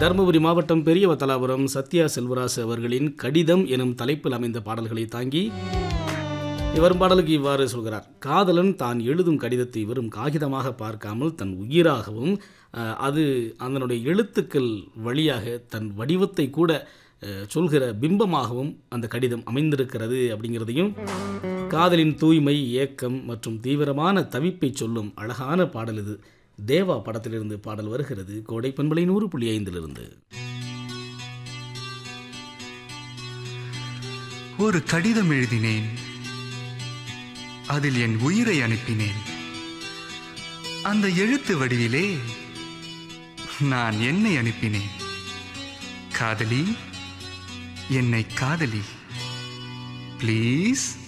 தருமபுரி மாவட்டம் பெரியவத்தலாபுரம் சத்யா செல்வராசு அவர்களின் கடிதம் எனும் தலைப்பில் அமைந்த பாடல்களை தாங்கி இவரும் பாடலுக்கு இவ்வாறு சொல்கிறார் காதலன் தான் எழுதும் கடிதத்தை வெறும் காகிதமாக பார்க்காமல் தன் உயிராகவும் அஹ், அது அதனுடைய எழுத்துக்கள் வழியாக தன் வடிவத்தை கூட அஹ், சொல்கிற பிம்பமாகவும் அந்த கடிதம் அமைந்திருக்கிறது அப்படிங்கிறதையும் காதலின் தூய்மை ஏக்கம் மற்றும் தீவிரமான தவிப்பை சொல்லும் அழகான பாடல் இது தேவா படத்திலிருந்து பாடல் வருகிறது கோடை பண்பலை நூறு புள்ளி ஐந்திலிருந்து ஒரு கடிதம் எழுதினேன் அதில் என் உயிரை அனுப்பினேன் அந்த எழுத்து வடிவிலே நான் என்னை அனுப்பினேன் காதலி என்னை காதலி ப்ளீஸ்